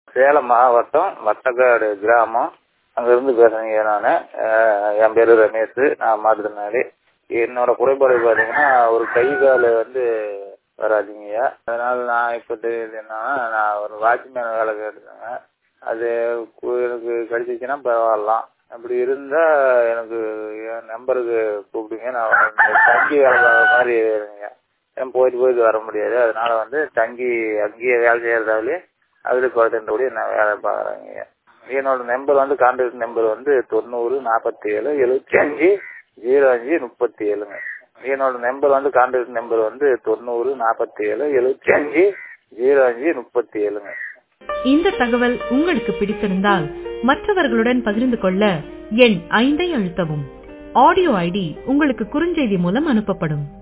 சேலம் மாவட்டம் வட்டக்காடு கிராமம் அங்கேருந்து பேசுகிறேங்க நான் என் பேர் ரமேஷ் நான் மாற்றுத்திறனாளி என்னோட குறைபாடு பார்த்தீங்கன்னா ஒரு கை கால் வந்து வராதுங்கய்யா அதனால் நான் இப்போ என்னன்னா நான் ஒரு வாட்ச்மேன் வேலை கேட்டுருக்கேங்க அது கு- எனக்கு கிடைச்சிச்சுன்னா பரவாயில்லாம் அப்படி இருந்தால் எனக்கு என் நம்பருக்கு கூப்பிடுங்க நான் வந்து தங்கி வேலை பார்க்குற மாதிரி வேணுங்க ஏன் போயிட்டு போயிட்டு வர முடியாது அதனால வந்து தங்கி அங்கேயே வேலை செய்கிறதாலே அதில் குறைந்தபடி நான் வேலை பார்க்குறேங்க என்னோட நம்பர் வந்து கான்டாக்ட் நம்பர் வந்து தொண்ணூறு நாற்பத்தி ஏழு எழுபத்தி அஞ்சு ஜீரோ அஞ்சு முப்பத்தி ஏழுங்க என்னோட நம்பர் வந்து கான்டாக்ட் நம்பர் வந்து தொண்ணூறு நாற்பத்தி ஏழு எழுபத்தி அஞ்சு ஜீரோ அஞ்சு முப்பத்தி ஏழுங்க இந்த தகவல் உங்களுக்கு பிடித்திருந்தால் மற்றவர்களுடன் பகிர்ந்து கொள்ள எண் ஐந்தை அழுத்தவும் ஆடியோ ஐடி உங்களுக்கு குறுஞ்செய்தி மூலம் அனுப்பப்படும்